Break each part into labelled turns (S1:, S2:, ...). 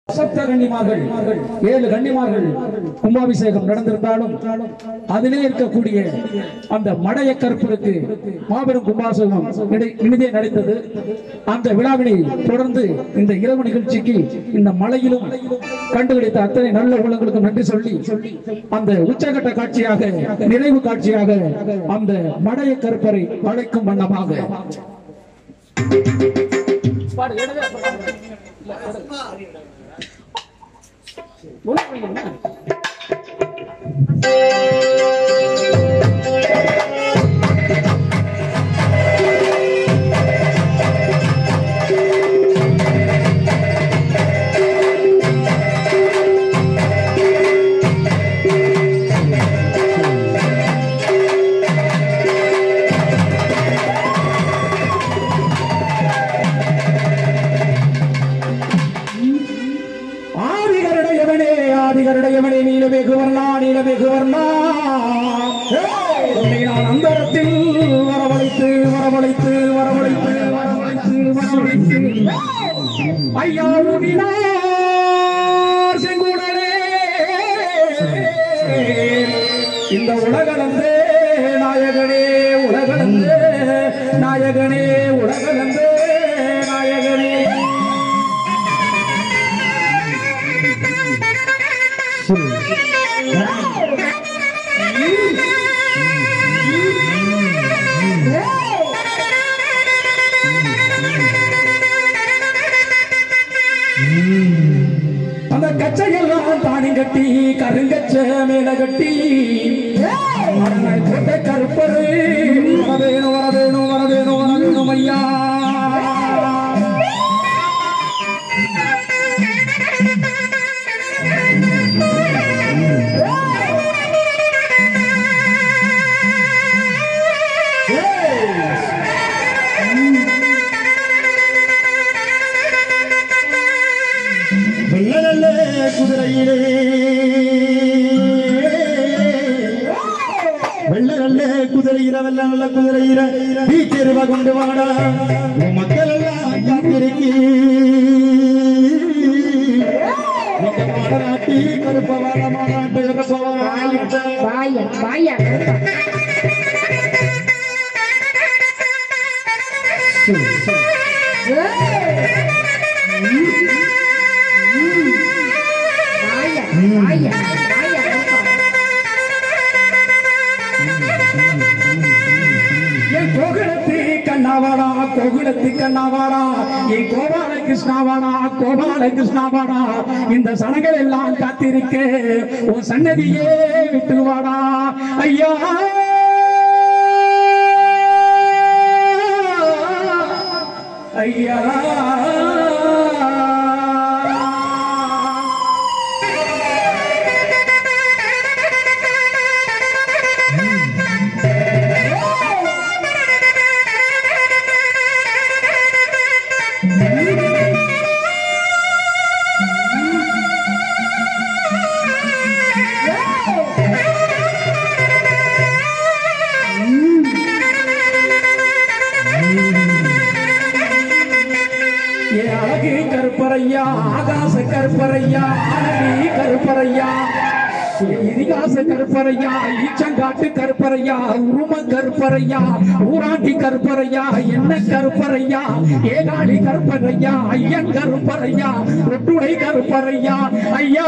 S1: சப்த கன்னிமார்கள் ஏழு கன்னிமார்கள் கும்பாபிஷேகம் நடந்திருந்தாலும் அதிலே இருக்கக்கூடிய அந்த மடைய கற்பருக்கு மாபெரும் கும்பாபிஷேகம் நடை- இனிதே நடந்தது அந்த விழாவினை தொடர்ந்து இந்த இரவு நிகழ்ச்சிக்கு இந்த மலையிலும் கண்டுபிடித்த அத்தனை நல்ல உள்ளங்களுக்கும் நன்றி சொல்லி அந்த உச்சகட்ட காட்சியாக நிறைவு காட்சியாக அந்த மடைய கற்பரை அழைக்கும் வண்ணமாக ஆதிகருடையவனே ஆதிகருடையவனே நீலவேகு வர்ணா நீலவேகு வர்ணா உன்னை நான் அந்தரத்தில் வரவழைத்து வரவழைத்து வரவழைத்து வரவழைத்து வரவழைத்து ஐயா உதினார் செங்குடனே இந்த உலகளந்தே நாயகனே உலகளந்தே நாயகனே உலகளந்தே நாயகனே அந்த கச்சையெல்லாம் தானி கட்டி கருங்கச்ச மேல கட்டி மரண கோட்டை கருப்பரு வர வேணும் வர வேணும் வர வேணும் வர வேணும் ஐயா
S2: வெள்ளநல்ல குதிரையிலே வெள்ள நல்ல குதிரையிற வெள்ள நல்ல குதிரையிற வீச்செருவ கொண்டு வாடா உன் மக்கள் எல்லாம் காத்திருக்கி இந்த மாடராட்டி கருப்பவாட மாடாட்டு கருப்பவாட
S3: வாயன் வாயன் வாயன் வாயன் வாயன்
S1: என் கோகுலத்து கண்ணாவாடா கோகுலத்து கண்ணாவாடா என் கோபால கிருஷ்ணாவாடா கோபால கிருஷ்ணாவாடா இந்த சனங்கள் எல்லாம் காத்திருக்க உன் சன்னதியே விட்டு வாடா ஐயா ஐயா ஏ அழகு கருப்பரையா ஆகாச கருப்பரையா அழகி கருப்பரையா ஏ இதிகாச கருப்பரையா ஈச்சங்காட்டு கருப்பரையா உரும கருப்பரையா ஊராண்டி கருப்பரையா என்ன கருப்பரையா ஏகாளி கருப்பரையா ஐயன் கருப்பரையா ஒட்டுடை கருப்பரையா ஐயா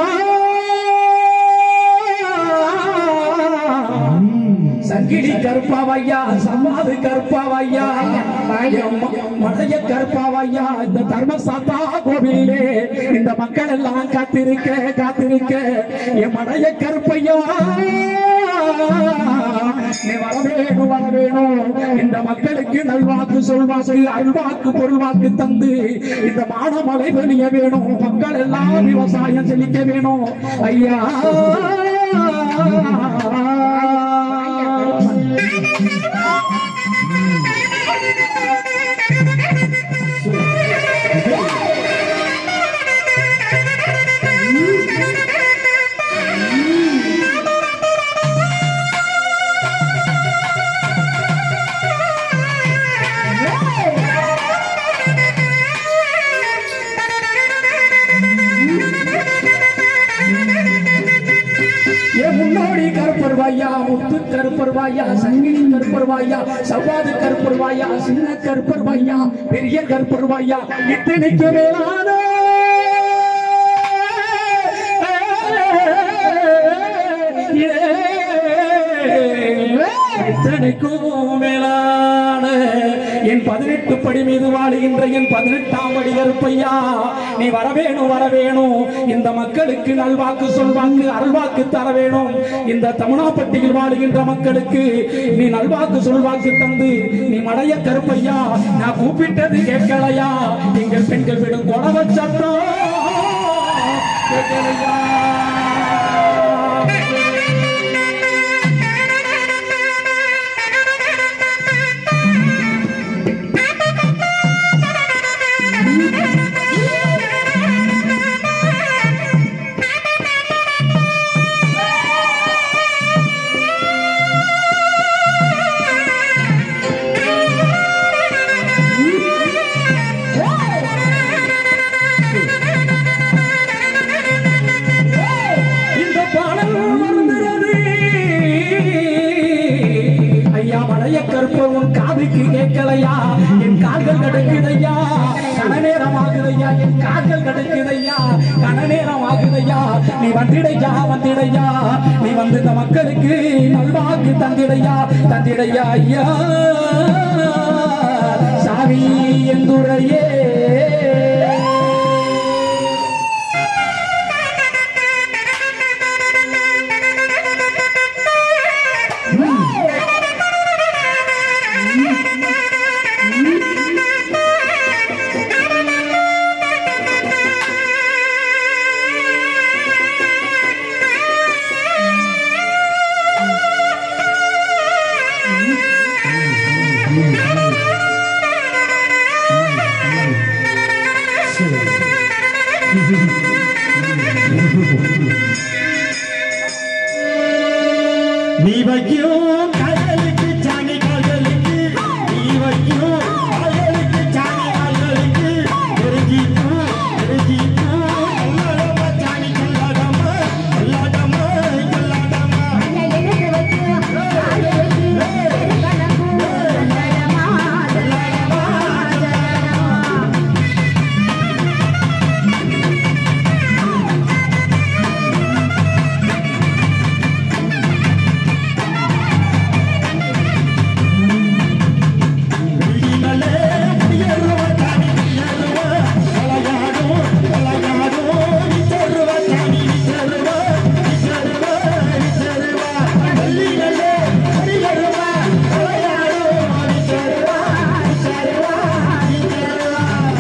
S1: சங்கிலி கருப்பாவையா சம்மாது கருப்பாவையா மடைய கருப்பாவையா இந்த தர்மசாத்தா கோவிலே இந்த மக்கள் எல்லாம் காத்திருக்க காத்திருக்க என் மடைய கருப்பையா நீ வர வேணும் வர வேணும் இந்த மக்களுக்கு நல்வாக்கு சொல்வாக்கு அல்வாக்கு பொருள்வாக்கு தந்து இந்த மானமலை வெளிய வேணும் மக்கள் எல்லாம் விவசாயம் செழிக்க வேணும் ஐயா
S3: வாயன்
S1: கருப்பருவாயா முத்து கருப்பருவாயா சங்கிலி கருப்பருவாயா சவ்வாது கருப்பருவாயா சின்ன கருப்பருவாயா பெரிய கருப்பருவாயா இத்தனைக்கு மேலான இத்தனைக்கும் மேலான என் பதினெட்டு படி மீது வாழுகின்ற என் பதினெட்டாம் படி கருப்பையா நீ வரவேணும் வரவேணும் இந்த மக்களுக்கு நல்வாக்கு சொல்வாக்கு அருள்வாக்கு தர வேணும் இந்த தமிழாப்பட்டியில் வாழுகின்ற மக்களுக்கு நீ நல்வாக்கு சொல்வாக்கு தந்து நீ மடைய கருப்பையா நான் கூப்பிட்டது கேட்கலையா எங்கள் பெண்கள் விடும் கொடவ சத்தம் கேட்கலையா இந்த பாடல் வருகிறது ஐயா மலைய கருப்பு உன் காதுக்கு கேட்கலையா என் கால்கள் கடக்குதையா கன நேரம் ஆகுதையா என் கால்கள் கடக்குதையா கன நேரம் ஆகுதையா நீ வந்திடையா வந்திடையா நீ வந்து இந்த மக்களுக்கு நல்வாக்கு தந்திடையா தந்திடையா ஐயா சாமி எந்துரையே
S2: நீ வைக்கும் கால்களுக்கு சாணி கால்களுக்கு நீ வைக்கும் கால்களுக்கு சாணி கால்களுக்கு தெரிஞ்சிக்கும் தெரிஞ்சிக்கும் எல்லாடமா சாணி கொல்லாடமா கொல்லாடமா கொல்லாடமா வெள்ளிமலை உயருவ சாணி உயருவ கலையாடும் கலையாடும் விச்சருவ சாணி விச்சருவ விச்சருவ விச்சருவ வெள்ளிமலை உயருவ கலையாடும் விச்சருவ விச்சருவ விச்சருவ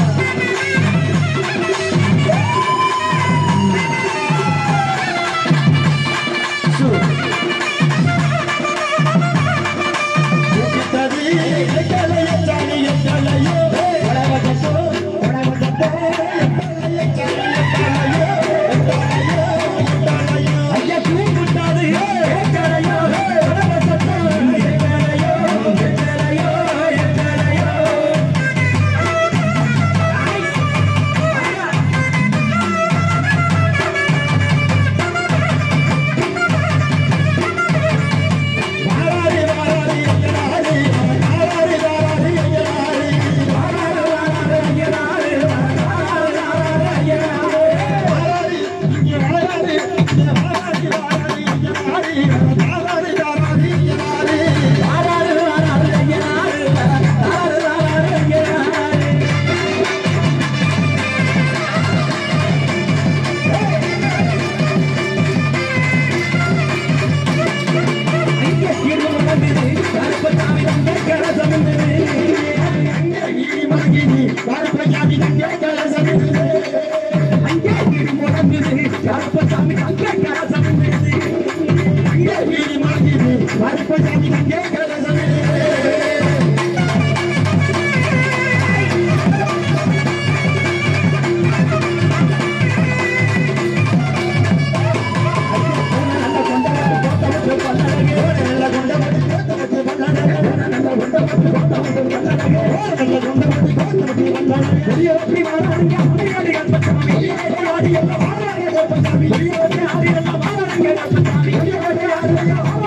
S2: எத்ததி எத்தலைய சாணி எத்தலையோ உலகத்தோ உலகத்தோ ஐயா கூப்பிட்டாது எத்தலையோ உலகத்தோ எத்தலையோ எத்தலையோ எத்தலையோ வாராரி வாராரி எங்கனாரி வாராரி வாராரி எங்கனாரி வாராரி வாராரி எங்கனாரி வாராரி வாராரி இங்க வாராரி இங்க வாராரி வாராரி எங்கனாரி வாராரி வாராரி எங்கனாரி வாராரி வாராரி எங்கனாரி வாராரி வாராரி எங்கனாரி
S1: ஆடி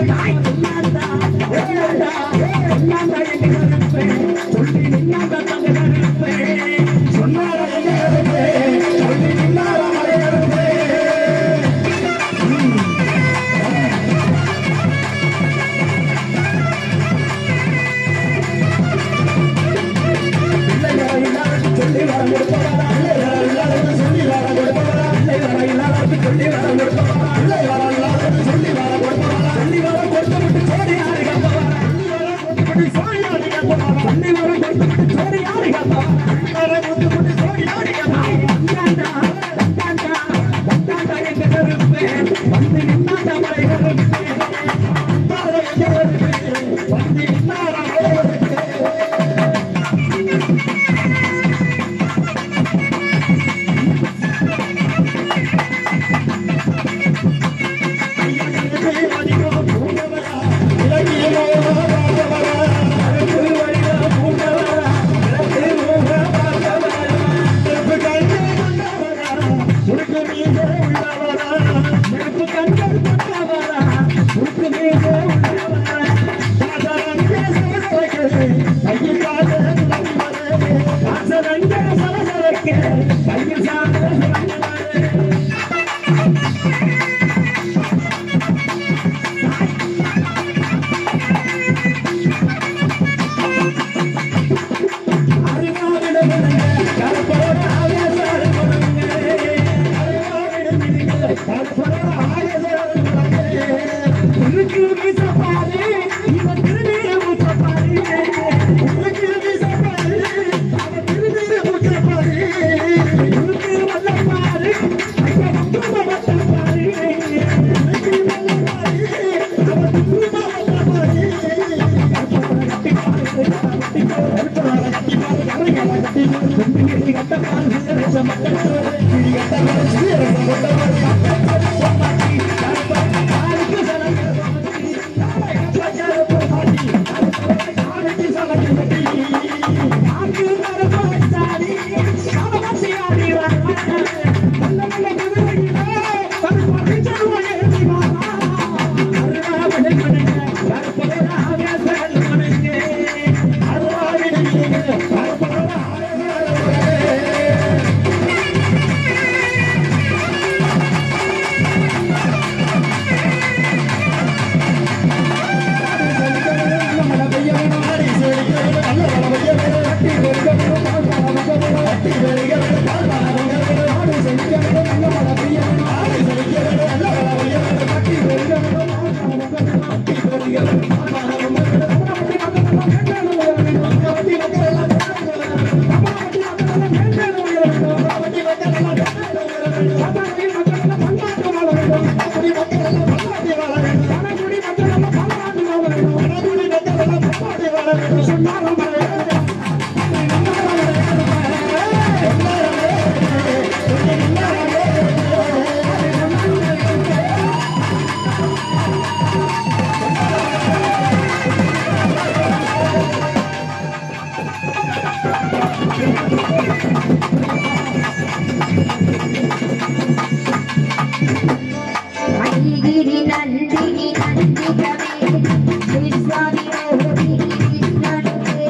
S3: ஐகிரி நந்தினி நந்திகமே விஸ்வாமி ரோஹிணி கிருஷ்ணனுக்கே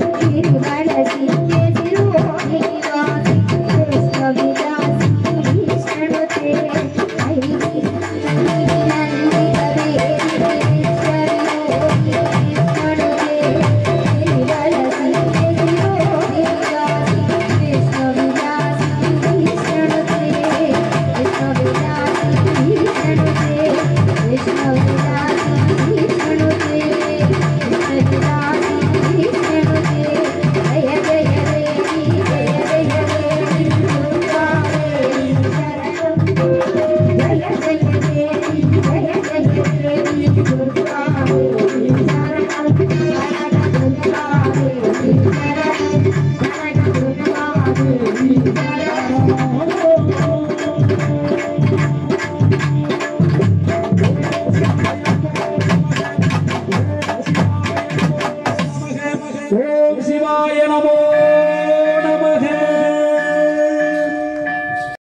S3: திருமல சிங்கே திருவோணி வாசி கிருஷ்ணவிலாசி கிருஷ்ணனுக்கே ஐகிரி நந்தினி நந்திகமே விஸ்வாமி ரோஹிணி கிருஷ்ணனுக்கே திருமல சிங்கே திருவோணி வாசி கிருஷ்ணவிலாசி கிருஷ்ணனுக்கே Thank you.